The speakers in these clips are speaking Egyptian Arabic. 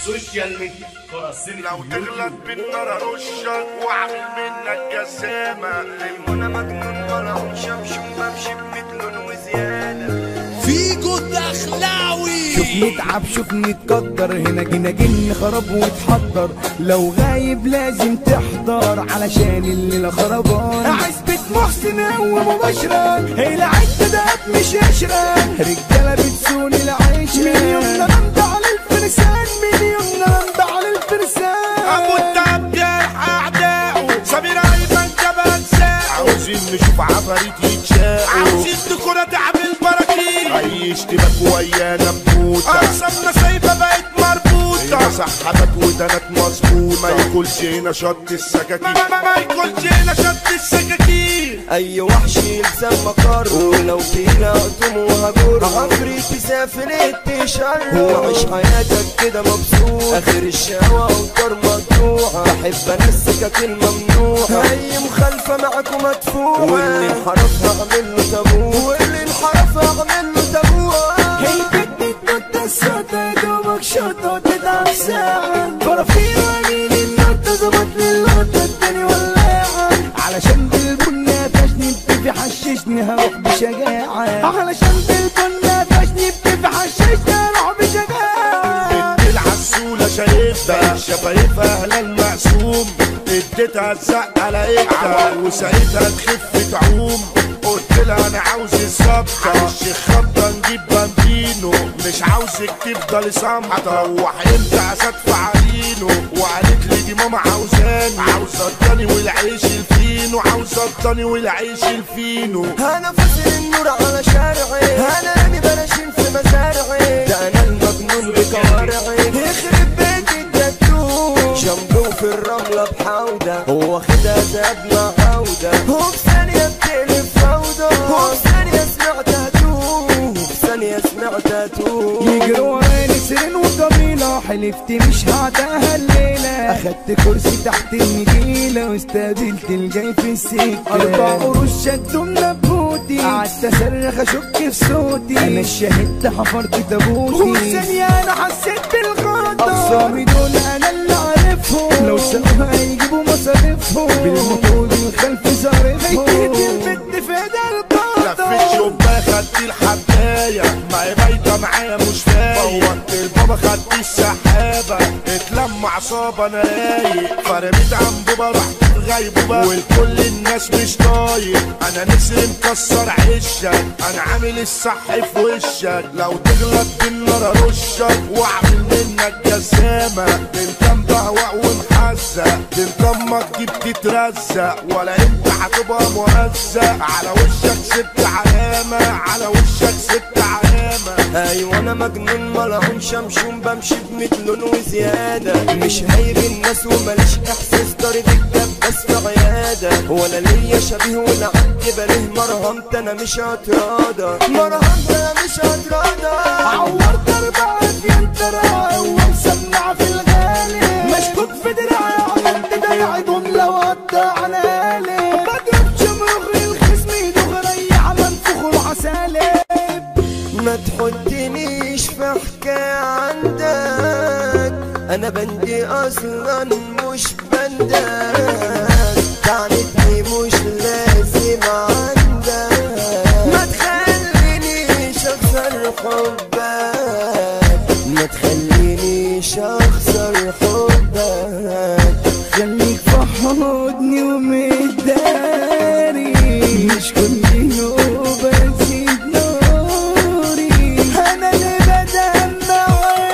سوشيال ميديا فرصني لو تغلط بالنار ارشك واعمل منك جسامة المنى مجنون ولا شمشم بمشي بمثل وزيادة فيجو الدخلاوي شوف نتعب شوف نتقدر هنا جينا جن خراب وتحضر لو غايب لازم تحضر علشان الليلة خربان عزبة محسن هو مباشرة هي العدة ده مش قشرة رجالة بتسوني العيش مليون نمد على الفرسان مليون نمد على الفرسان ابو التعب جرح اعدائه سمير ايمن جبل ساعه عاوزين نشوف عفاريت يتشاقوا عاوزين دكورة تعمل براكين اي اشتباك ويانا بموتة اقسامنا سايبة بقت مربوطة هنا سحبت ودنك مظبوطة ما ياكلش هنا شط السكاكين ما, ما ياكلش هنا شط السكاكين اي وحش يلزم مقر ولو فينا اقطم وهجر عمري تسافر التشر وعيش حياتك كده مبسوط اخر الشهوة اوتار مقطوعة بحب انسكك الممنوعة اي مخالفة معاكم مدفوعة واللي انحرف هعمل له تابوت واللي انحرف هعمل له تابوت هي بدك نط الصوت دوبك شوط وتتعب ساعة فرافير ومين النط زبط للنط الدني ولاعة علشان بالبن قفشني بتفي حششني هروح بشجاعة علشان بالبن قفشني بتفي حششني هروح بشجاعة ادي العسولة شايفها شفايفها اهلا المقسوم اديتها الزق على ايدها وساعتها تخف تعوم قلت لها انا عاوز الظبطة الشيخ خبطة نجيب بامبينو مش عاوزك تفضلي صامتة روح امتى هتدفع عينه وقالت لي دي ماما عاوزاني عاوزة الضاني والعيش الفينو عاوزة الضاني والعيش الفينو انا فاصل النور على شارعي انا رامي بلاشين في مزارعي ده انا المجنون بكوارعي يخرب بيت الدكتور جنبه في الرملة بحودة هو خدها ساب مع عودة هو في ثانية بتقلب فوضى هو في ثانية سمعتها توه في ثانية سمعتها توه يجروا ورايا نسرين وجميلة حلفت مش هعداها الليلة أخدت كرسي تحت النجيلة واستقبلت الجاي في السكة أربع قروش شدوا منبوتي قعدت أصرخ أشك في صوتي أنا الشهدت حفرت تابوتي وفي ثانية أنا حسيت بالغضب أقسامي دول أنا اللي عارفهم لو سابوها هيجيبوا مصاريفهم بالموتور الخلف صارفهم هيجي البت في ايدها لفت القطة شباك خدت الحباية ما هي بايتة معايا مش فايق فوت البابا خدت السحابة اتلم عصابة انا رايق فرميت عنبوبة رحت في غيبوبة والكل الناس مش طايق انا نسر مكسر عشك انا عامل الصح في وشك لو تغلط بالنار ارشك واعمل منك جسامة انت مبهوأ ومحزق انت امك دي بتترزق ولا انت هتبقى مهزق على وشك سبت علامة على وشك سبت علامة ايوه انا مجنون ملعون شمشون بمشي بميت لون وزياده مش هايب الناس وماليش احساس ضارب الدباس في عياده ولا ليا شبيه ولا عندي بليه مرهمت انا مش هتراضى مرهمت انا مش هتراضى عورت اربعة انت راعي ومسمع في الغالي مشكوك في دراعي عملت ضيع جملة وقطع على آلي بضرب شمرخ للخصم دغري عمل فخر وعسالي ما تحطنيش في حكاية عندك انا بندي اصلا مش بندك تعنتني مش لازم عندك ما تخلينيش اخسر حبك ما تخلينيش اخسر حبك خليك في حضني ومداري مش كل يوم بزيد نوري انا اللي بدمع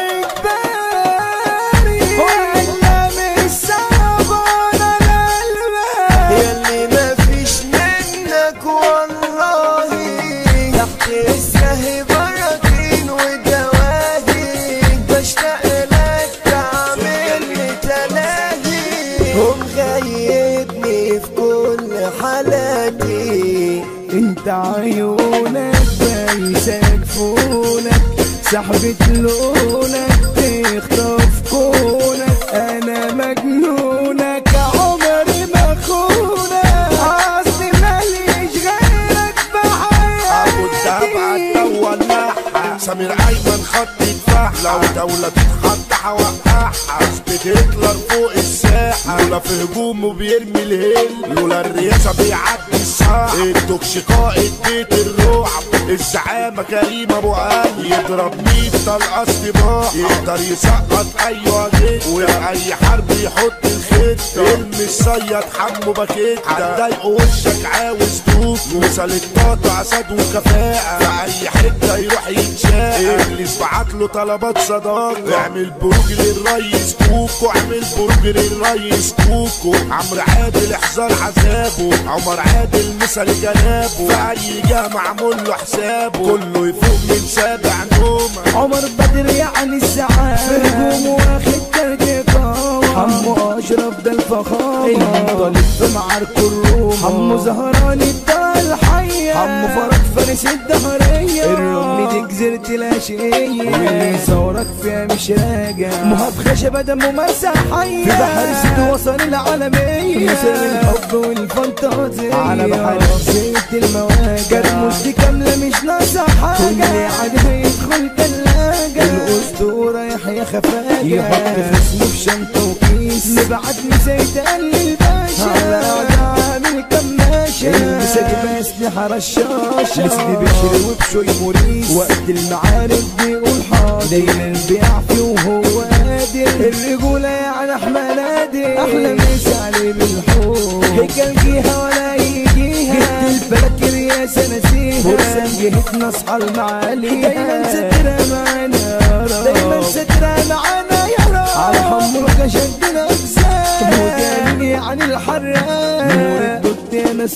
اجباري ولا مش صعبان على البال ياللي ما فيش منك والله تحت اسمه براكين ودواهي بشتاق لك تعمل لي تلاهي ومغيبني في كل حالاتي انت عيونك بايسك فونك سحبة لونك تخطف كونك انا مجنونك عمري ما خونك اصلي ماليش غيرك ابو الدهب بحياتي عدى ولعها سمير ايمن خط يدفع لو دولة تتحط هوقعها اثبت هتلر فوق الساحة لولا في هجومه بيرمي الهيل لولا الرئاسة بيعدي الساحة الدكش قائد بيت الرعب الزعامة كريم ابو علي يضرب ميت طلقة استباح يقدر يسقط ايوه جيت وفي اي حرب يحط الخطة ارمي الصياد حمو باكيت هتضايقه وشك عاوز دوب مثل القاطع اسد وكفاءة في اي حتة يروح يتشاق ابليس بعت له طلبات صداقة اعمل بروج للريس كوكو اعمل بروج للريس كوكو عمرو عادل احذر عذابه عمر عادل مثل جنابه في اي جهة معمول له حسابه كله يفوق من سابع نومه عمر بدر يعني السعادة في هجوم واخد ترك قوة حمو اشرف ده الفخامة المنطلق في معارك الروم حمو زهراني بتاع الحية حمو فرج فارس الدهرية الرمل دي جزيرة العشقية واللي ثورك فيها مش راجع مهاب خشبة دمه مسح حية في بحر سيد وصل العالمية مثل الحب والفانتازية على بحر زيت المواجع كرموز دي كاملة مش ناقصة حاجة كل عاد هيدخل تلاجة الأسطورة يحيى خفاجة يحط خصمه في شنطة وكيس نبعت مسيد قال الباشا على عامل كماشة المساجد أسلحة رشاشة مسدي بشري وبشوي موريس وقت المعارك بيقول حاضر دايما بيعفي وهو قادر الرجولة يعني أحمد نادر أحلى مسا عليه بالحب هيكل جيها ولا يجيها جبت الفلك رياسة نسيها فرصة جهتنا اصحى المعالي دايما سترها معانا يا رب دايما سترها معانا يا رب على حمرك شدنا أجزاء مجاني عن الحراق نور الدود يا ناس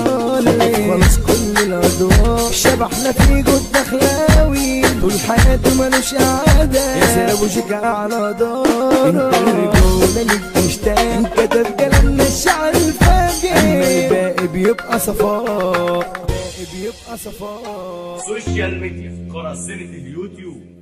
مطالع خلاص كل الأدوار شبحنا في جود دخلاوي طول حياته ملوش عادة يا سلام وشجع على دار انت الرجولة اللي بتشتاق كتب كلامنا الشعر الفاجر اما الباقي بيبقى صفاء الباقي بيبقى صفاء سوشيال ميديا قناة سينة اليوتيوب